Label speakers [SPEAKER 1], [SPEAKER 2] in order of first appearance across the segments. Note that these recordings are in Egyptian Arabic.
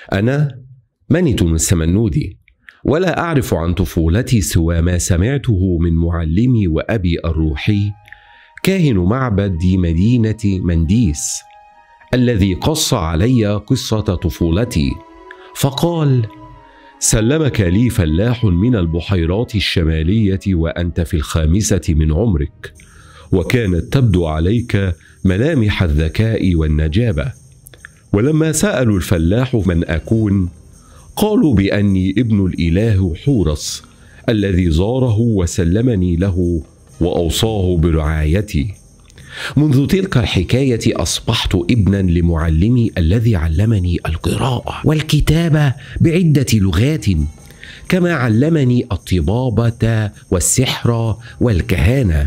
[SPEAKER 1] أنا منيتون السمنودي ولا أعرف عن طفولتي سوى ما سمعته من معلمي وأبي الروحي كاهن معبد مدينة منديس الذي قص علي قصة طفولتي فقال سلمك لي فلاح من البحيرات الشمالية وأنت في الخامسة من عمرك وكانت تبدو عليك ملامح الذكاء والنجابة ولما سألوا الفلاح من أكون قالوا باني ابن الاله حورس الذي زاره وسلمني له واوصاه برعايتي منذ تلك الحكايه اصبحت ابنا لمعلمي الذي علمني القراءه والكتابه بعده لغات كما علمني الطبابه والسحر والكهانه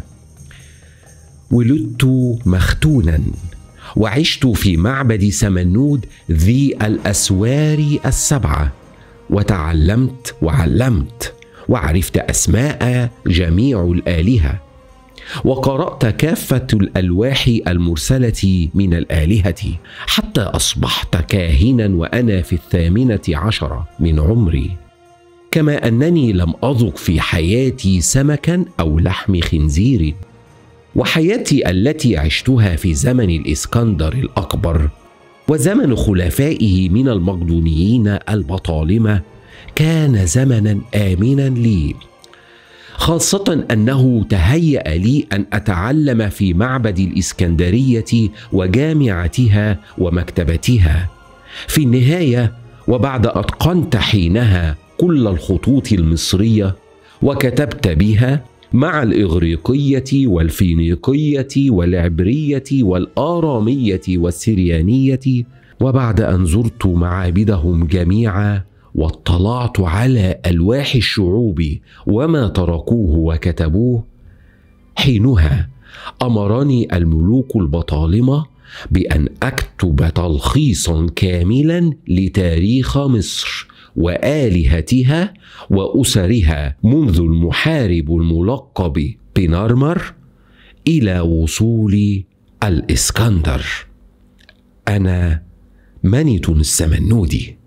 [SPEAKER 1] ولدت مختونا وعشت في معبد سمنود ذي الاسوار السبعه وتعلمت وعلمت وعرفت اسماء جميع الالهه وقرات كافه الالواح المرسله من الالهه حتى اصبحت كاهنا وانا في الثامنه عشره من عمري كما انني لم اذق في حياتي سمكا او لحم خنزير وحياتي التي عشتها في زمن الاسكندر الاكبر وزمن خلفائه من المقدونيين البطالمه كان زمنا امنا لي خاصه انه تهيا لي ان اتعلم في معبد الاسكندريه وجامعتها ومكتبتها في النهايه وبعد اتقنت حينها كل الخطوط المصريه وكتبت بها مع الاغريقيه والفينيقيه والعبريه والاراميه والسريانيه وبعد ان زرت معابدهم جميعا واطلعت على الواح الشعوب وما تركوه وكتبوه حينها امرني الملوك البطالمه بان اكتب تلخيصا كاملا لتاريخ مصر والهتها واسرها منذ المحارب الملقب بنرمر الى وصول الاسكندر انا منيت السمنودي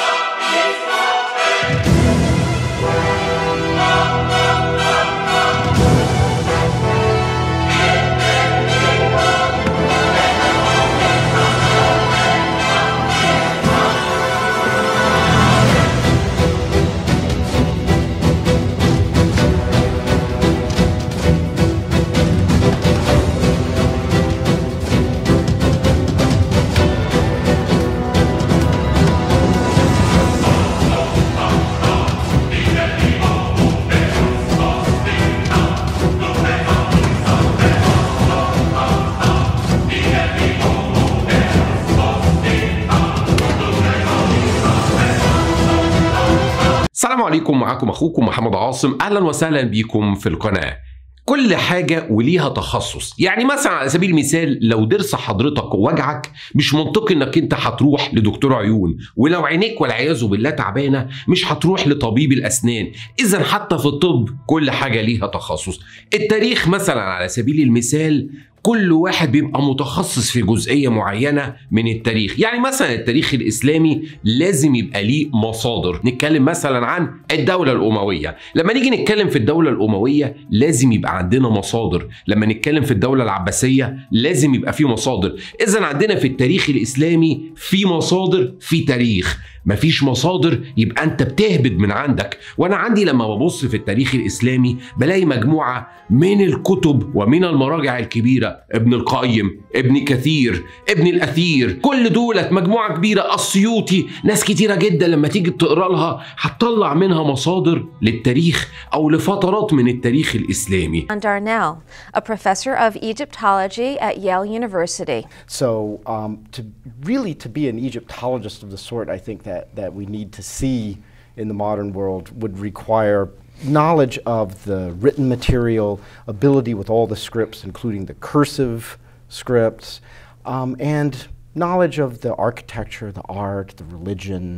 [SPEAKER 1] السلام عليكم معكم اخوكم محمد عاصم اهلا وسهلا بكم في القناه كل حاجة وليها تخصص يعني مثلا على سبيل المثال لو ضرس حضرتك وجعك مش منطقي انك انت هتروح لدكتور عيون ولو عينيك والعياذ بالله تعبانة مش هتروح لطبيب الأسنان إذا حتى في الطب كل حاجة ليها تخصص التاريخ مثلا على سبيل المثال كل واحد بيبقى متخصص في جزئيه معينه من التاريخ يعني مثلا التاريخ الاسلامي لازم يبقى ليه مصادر نتكلم مثلا عن الدوله الامويه لما نيجي نتكلم في الدوله الامويه لازم يبقى عندنا مصادر لما نتكلم في الدوله العباسيه لازم يبقى في مصادر اذا عندنا في التاريخ الاسلامي في مصادر في تاريخ مفيش مصادر يبقى انت بتهبد من عندك وانا عندي لما ببص في التاريخ الاسلامي بلاقي مجموعه من الكتب ومن المراجع الكبيره ابن القيم ابن كثير ابن الاثير كل دولت مجموعه كبيره السيوطي ناس كتيره جدا لما تيجي تقرا لها هتطلع منها مصادر للتاريخ او لفترات من التاريخ الاسلامي
[SPEAKER 2] Darnell, a professor of Egyptology at Yale University.
[SPEAKER 3] So um, to really to be an Egyptologist of the sort I think that, that we need to see in the modern world would require knowledge of the written material, ability with all the scripts, including the cursive scripts, um, and knowledge of the architecture, the art, the religion,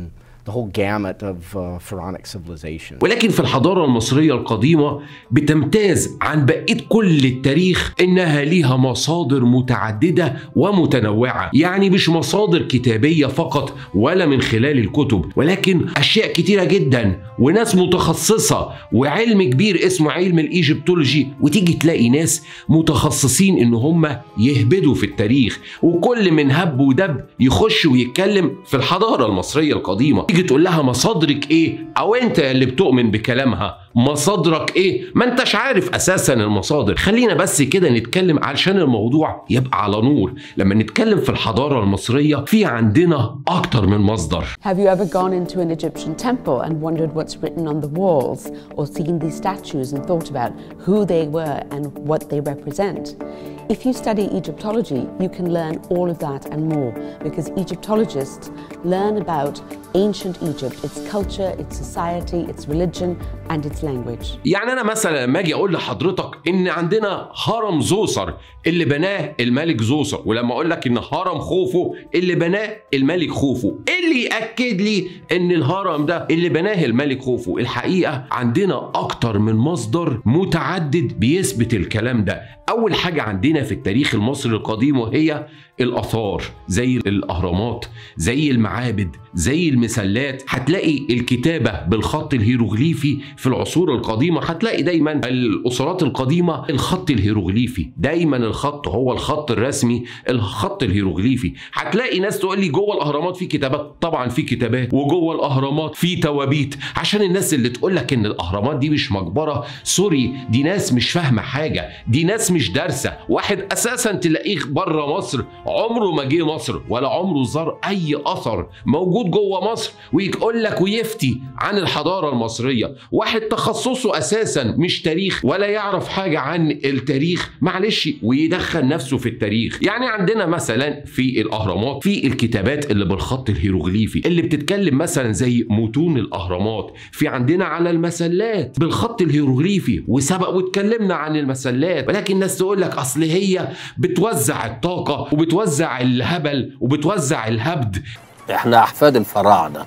[SPEAKER 3] the whole gamut of uh, pharaonic civilization.
[SPEAKER 1] ولكن في الحضارة المصرية القديمة بتمتاز عن بقية كل التاريخ إنها ليها مصادر متعددة ومتنوعة يعني مش مصادر كتابية فقط ولا من خلال الكتب ولكن أشياء كتيرة جدا وناس متخصصة وعلم كبير اسمه علم الإيجيبتولوجي وتيجي تلاقي ناس متخصصين إن هم يهبدوا في التاريخ وكل من هب ودب يخش ويتكلم في الحضارة المصرية القديمة تيجي تقول لها مصادرك إيه أو أنت اللي بتؤمن بكلامها مصادرك ايه ما انتش عارف اساسا المصادر خلينا بس كده نتكلم علشان الموضوع يبقى على نور لما نتكلم في الحضارة المصرية في عندنا اكتر من مصدر
[SPEAKER 4] Have you ever gone into an Egyptian temple and wondered what's written on the walls, or seen these statues and thought about who they were and what they represent? If you study Egyptology, you can learn all of that and more because Egyptologists learn about ancient Egypt, its culture, its society, its religion, and its language.
[SPEAKER 1] يعني انا مثلا لما اجي اقول لحضرتك ان عندنا هرم زوسر اللي بناه الملك زوسر ولما اقول لك ان هرم خوفو اللي بناه الملك خوفو ايه اللي ياكد لي ان الهرم ده اللي بناه الملك خوفو الحقيقه عندنا اكتر من مصدر متعدد بيثبت الكلام ده اول حاجه عندنا في التاريخ المصري القديم وهي الاثار زي الاهرامات زي المعابد زي المسلات هتلاقي الكتابه بالخط الهيروغليفي في العصور القديمه هتلاقي دايما الاسرات القديمه الخط الهيروغليفي دايما الخط هو الخط الرسمي الخط الهيروغليفي هتلاقي ناس تقول لي جوه الاهرامات في كتابات طبعا في كتابات وجوه الاهرامات في توابيت عشان الناس اللي تقول لك ان الاهرامات دي مش مقبره سوري دي ناس مش فاهمه حاجه دي ناس مش دارسه واحد اساسا تلاقيه بره مصر عمره ما جه مصر ولا عمره زار اي اثر موجود جوه مصر ويقول لك ويفتي عن الحضاره المصريه واحد تخصصه اساسا مش تاريخ ولا يعرف حاجه عن التاريخ معلش ويدخل نفسه في التاريخ يعني عندنا مثلا في الاهرامات في الكتابات اللي بالخط الهيروغليفي اللي بتتكلم مثلا زي متون الاهرامات في عندنا على المسلات بالخط الهيروغليفي وسبق واتكلمنا عن المسلات ولكن الناس تقول لك اصل هي بتوزع الطاقه وبتوزع الهبل وبتوزع الهبد
[SPEAKER 5] احنا احفاد الفراعنه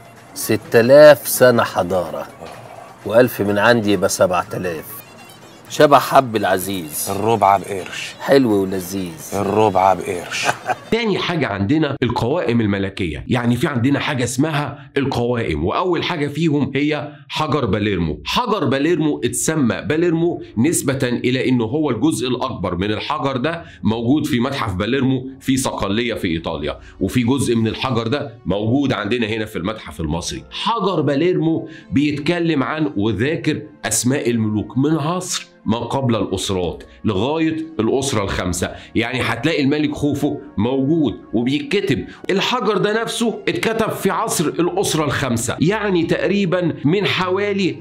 [SPEAKER 5] 6000 سنه حضاره والف من عندي يبقى 7000 شبه حب العزيز
[SPEAKER 6] الربع بقرش
[SPEAKER 5] حلو ولذيذ
[SPEAKER 6] الربع بقرش
[SPEAKER 1] تاني حاجة عندنا القوائم الملكية يعني في عندنا حاجة اسمها القوائم وأول حاجة فيهم هي حجر باليرمو حجر باليرمو اتسمى باليرمو نسبة إلى أنه هو الجزء الأكبر من الحجر ده موجود في متحف باليرمو في صقلية في إيطاليا وفي جزء من الحجر ده موجود عندنا هنا في المتحف المصري حجر باليرمو بيتكلم عن وذاكر أسماء الملوك من عصر ما قبل الأسرات لغاية الأسرة الخامسة يعني هتلاقي الملك خوفو موجود وبيتكتب الحجر ده نفسه اتكتب في عصر الأسرة الخامسة يعني تقريبا من حوالي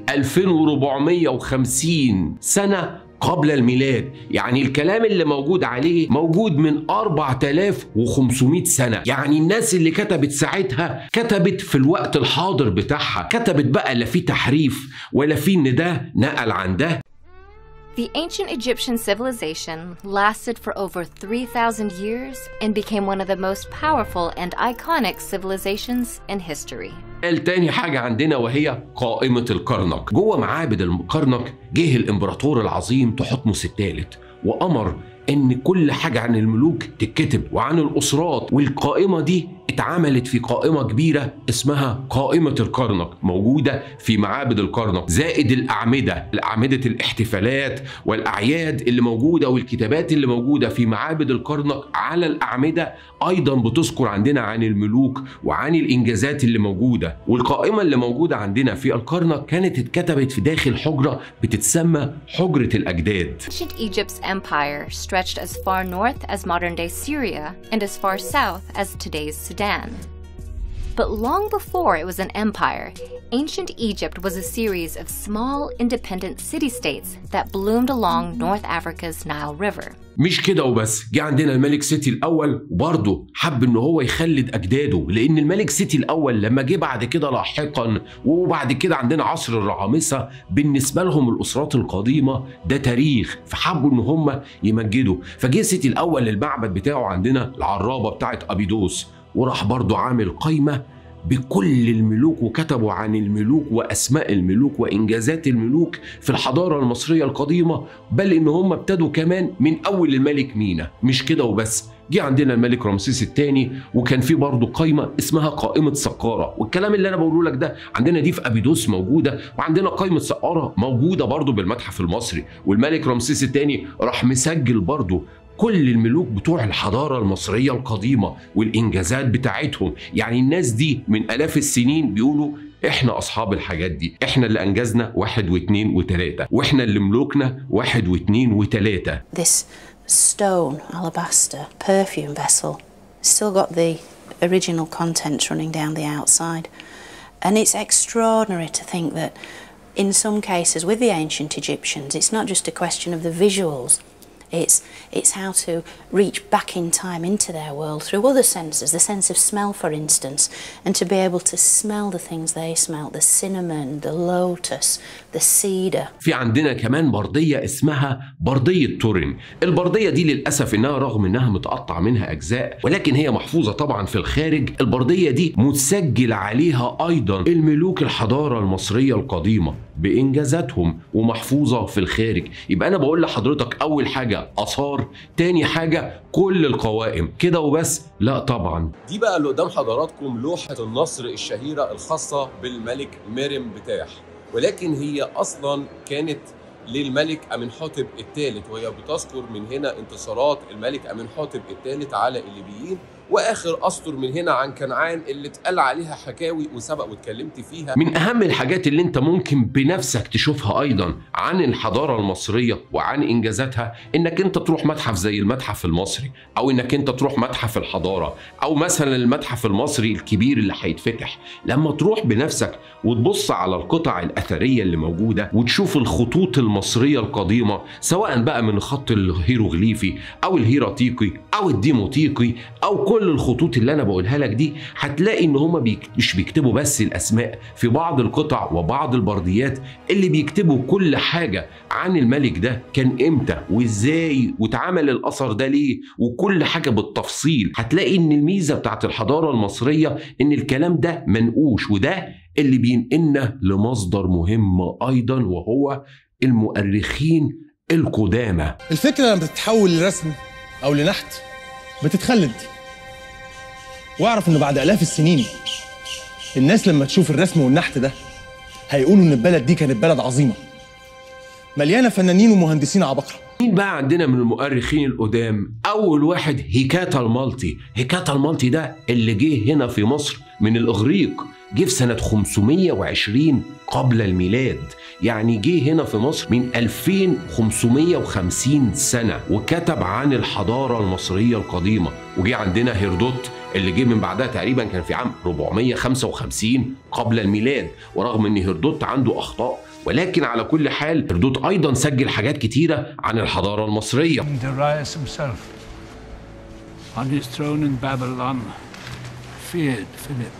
[SPEAKER 1] 2450 سنة قبل الميلاد يعني الكلام اللي موجود عليه موجود من 4500 سنة يعني الناس اللي كتبت ساعتها كتبت في الوقت الحاضر بتاعها كتبت بقى لا في تحريف ولا في ان ده نقل عن ده
[SPEAKER 7] The ancient Egyptian civilization lasted for over 3,000 years and became one of the most powerful and iconic civilizations in history.
[SPEAKER 1] التاني حاجة عندنا وهي قائمة الكرنك جوه معابد الكرنك جه الإمبراطور العظيم تحتمس الثالث وأمر إن كل حاجة عن الملوك تتكتب وعن الأسرات والقائمة دي اتعملت في قائمة كبيرة اسمها قائمة الكرنك موجودة في معابد الكرنك زائد الأعمدة الأعمدة الاحتفالات والأعياد اللي موجودة والكتابات اللي موجودة في معابد الكرنك على الأعمدة أيضا بتذكر عندنا عن الملوك وعن الإنجازات اللي موجودة والقائمة اللي موجودة عندنا في الكرنك كانت اتكتبت في داخل حجرة بتتسمى حجرة الأجداد
[SPEAKER 7] Ancient Egypt's empire stretched as far north as modern day Syria and as far south as today's Sudan. But long before it was an empire, ancient Egypt was a series of small, independent city states that bloomed along North Africa's Nile River.
[SPEAKER 1] مش كده وبس جه عندنا الملك سيتي الاول وبرضه حب ان هو يخلد اجداده لان الملك سيتي الاول لما جه بعد كده لاحقا وبعد كده عندنا عصر الرعامسه بالنسبه لهم الاسرات القديمه ده تاريخ فحبوا ان هم يمجدوا فجه سيتي الاول للمعبد بتاعه عندنا العرابه بتاعت ابيدوس وراح برضه عامل قايمه بكل الملوك وكتبوا عن الملوك واسماء الملوك وانجازات الملوك في الحضاره المصريه القديمه بل ان هم ابتدوا كمان من اول الملك مينا مش كده وبس جه عندنا الملك رمسيس الثاني وكان في برضه قائمه اسمها قائمه سقاره والكلام اللي انا بقوله لك ده عندنا دي في ابيدوس موجوده وعندنا قائمه سقاره موجوده برضه بالمتحف المصري والملك رمسيس الثاني راح مسجل برضه كل الملوك بتوع الحضاره المصريه القديمه والانجازات بتاعتهم يعني الناس دي من الاف السنين بيقولوا احنا اصحاب الحاجات دي احنا اللي انجزنا واحد واثنين وثلاثه واحنا اللي ملوكنا واحد واثنين وثلاثه
[SPEAKER 8] This stone alabaster perfume vessel still got the original contents running down the outside. And it's extraordinary to think that in some cases with the ancient Egyptians, it's not just a question of the visuals. It's, it's how to reach back in time into their world through other senses, the sense of smell, for instance, and to be able to smell the things they smelt the cinnamon, the lotus, the cedar.
[SPEAKER 1] في عندنا كمان بردية اسمها بردية تورين البردية دي للأسف إنها رغم إنها متقطع منها أجزاء ولكن هي محفوظة طبعا في الخارج البردية دي متسجل عليها أيضا الملوك الحضارة المصرية القديمة بإنجازاتهم ومحفوظة في الخارج يبقى أنا بقول لحضرتك أول حاجة آثار تاني حاجة كل القوائم كده وبس لا طبعا
[SPEAKER 9] دي بقى اللي قدام حضراتكم لوحة النصر الشهيرة الخاصة بالملك ميرم بتاح ولكن هي أصلا كانت للملك أمنحotep الثالث وهي بتذكر من هنا انتصارات الملك أمنحotep الثالث على الليبيين واخر اسطر من هنا عن كنعان اللي اتقال عليها حكاوي وسبق واتكلمت فيها
[SPEAKER 1] من اهم الحاجات اللي انت ممكن بنفسك تشوفها ايضا عن الحضاره المصريه وعن انجازاتها انك انت تروح متحف زي المتحف المصري او انك انت تروح متحف الحضاره او مثلا المتحف المصري الكبير اللي هيتفتح لما تروح بنفسك وتبص على القطع الاثريه اللي موجوده وتشوف الخطوط المصريه القديمه سواء بقى من الخط الهيروغليفي او الهيراتيقي او الديموتيقي او كل الخطوط اللي انا بقولها لك دي هتلاقي ان هم بيك... مش بيكتبوا بس الاسماء في بعض القطع وبعض البرديات اللي بيكتبوا كل حاجه عن الملك ده كان امتى وازاي واتعمل الاثر ده ليه وكل حاجه بالتفصيل هتلاقي ان الميزه بتاعت الحضاره المصريه ان الكلام ده منقوش وده اللي بينقلنا لمصدر مهم ايضا وهو المؤرخين القدامى
[SPEAKER 10] الفكرة لما بتتحول لرسم أو لنحت بتتخلد واعرف إنه بعد آلاف السنين الناس لما تشوف الرسم والنحت ده هيقولوا إن البلد دي كانت بلد عظيمة مليانة فنانين ومهندسين عباقرة
[SPEAKER 1] مين بقى عندنا من المؤرخين القدام اول واحد هيكاتا المالتي هيكاتا المالتي ده اللي جه هنا في مصر من الاغريق جه في سنة 520 قبل الميلاد يعني جه هنا في مصر من 2550 سنة وكتب عن الحضارة المصرية القديمة وجه عندنا هيرودوت اللي جه من بعدها تقريبا كان في عام 455 قبل الميلاد ورغم ان هيرودوت عنده اخطاء ولكن على كل حال هيرودوت ايضا سجل حاجات كتيرة عن الحضارة المصرية
[SPEAKER 11] Darius himself, on his throne in Babylon, feared Philip.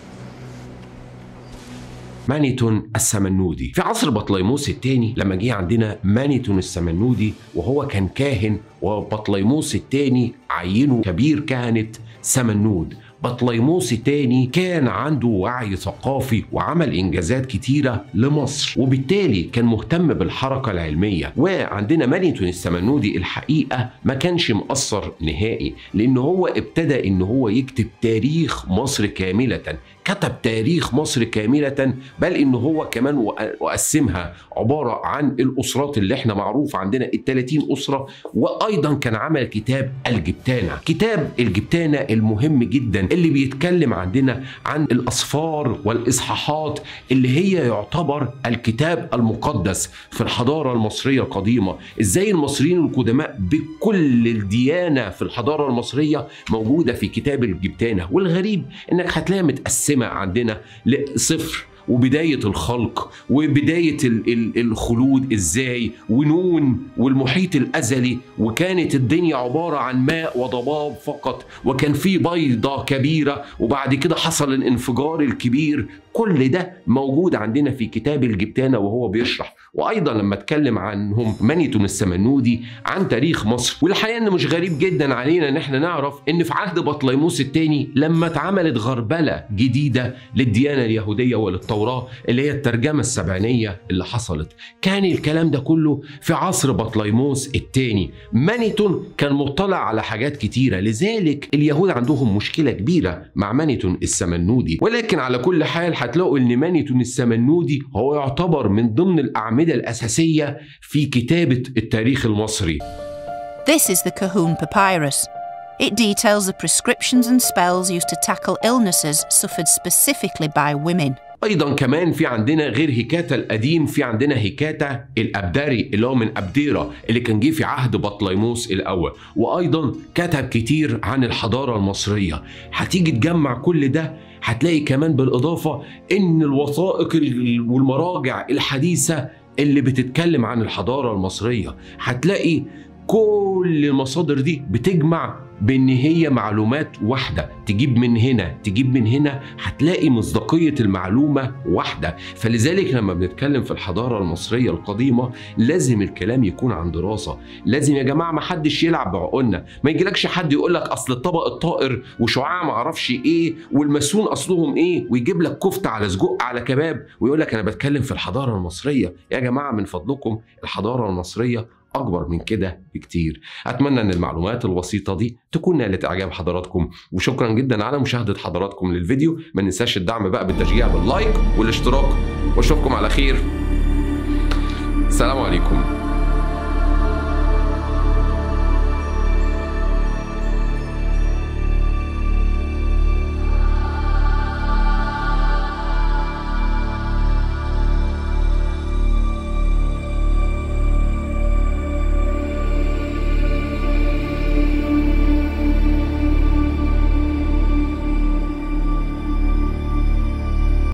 [SPEAKER 1] مانيتون السمنودي في عصر بطليموس الثاني لما جه عندنا مانيتون السمنودي وهو كان كاهن وبطليموس الثاني عينه كبير كهنة سمنود بطليموس الثاني كان عنده وعي ثقافي وعمل انجازات كتيره لمصر وبالتالي كان مهتم بالحركه العلميه وعندنا مانيتون السمنودي الحقيقه ما كانش مقصر نهائي لان هو ابتدى ان هو يكتب تاريخ مصر كامله كتب تاريخ مصر كاملة بل إن هو كمان وقسمها عبارة عن الأسرات اللي احنا معروف عندنا ال 30 أسرة وأيضا كان عمل كتاب الجبتانة كتاب الجبتانة المهم جدا اللي بيتكلم عندنا عن الأصفار والإصحاحات اللي هي يعتبر الكتاب المقدس في الحضارة المصرية القديمة إزاي المصريين القدماء بكل الديانة في الحضارة المصرية موجودة في كتاب الجبتانة والغريب إنك هتلاقيها متقسمة عندنا لصفر وبداية الخلق وبداية ال- ال- الخلود ازاي ونون والمحيط الأزلي وكانت الدنيا عبارة عن ماء وضباب فقط وكان في بيضة كبيرة وبعد كده حصل الانفجار الكبير كل ده موجود عندنا في كتاب الجبتانة وهو بيشرح وايضا لما اتكلم عنهم مانيتون السمنودي عن تاريخ مصر والحقيقه ان مش غريب جدا علينا ان احنا نعرف ان في عهد بطليموس الثاني لما اتعملت غربله جديده للديانه اليهوديه وللتوراه اللي هي الترجمه السبعينيه اللي حصلت كان الكلام ده كله في عصر بطليموس الثاني مانيتون كان مطلع على حاجات كتيره لذلك اليهود عندهم مشكله كبيره مع مانيتون السمنودي ولكن على كل حال هتلاقوا ان مانيتون السمنودي هو يعتبر من ضمن الاعمده الاساسيه في كتابه التاريخ المصري
[SPEAKER 12] This is the Cahoon Papyrus. It details the prescriptions and spells used to tackle illnesses suffered specifically by women.
[SPEAKER 1] ايضا كمان في عندنا غير هيكاتا القديم في عندنا هيكاتا الابداري اللي هو من ابديرا اللي كان جه في عهد بطليموس الاول وايضا كتب كتير عن الحضاره المصريه هتيجي تجمع كل ده هتلاقي كمان بالاضافه ان الوثائق والمراجع الحديثه اللي بتتكلم عن الحضاره المصريه هتلاقي كل المصادر دي بتجمع بان هي معلومات واحده تجيب من هنا تجيب من هنا هتلاقي مصداقيه المعلومه واحده فلذلك لما بنتكلم في الحضاره المصريه القديمه لازم الكلام يكون عن دراسه لازم يا جماعه ما حدش يلعب بعقولنا ما يجيلكش حد يقول لك اصل الطبق الطائر وشعاع ما اعرفش ايه والماسون اصلهم ايه ويجيب لك كفته على سجق على كباب ويقول لك انا بتكلم في الحضاره المصريه يا جماعه من فضلكم الحضاره المصريه اكبر من كده بكتير اتمنى ان المعلومات البسيطه دي تكون نالت اعجاب حضراتكم وشكرا جدا على مشاهده حضراتكم للفيديو ما ننساش الدعم بقى بالتشجيع باللايك والاشتراك واشوفكم على خير السلام عليكم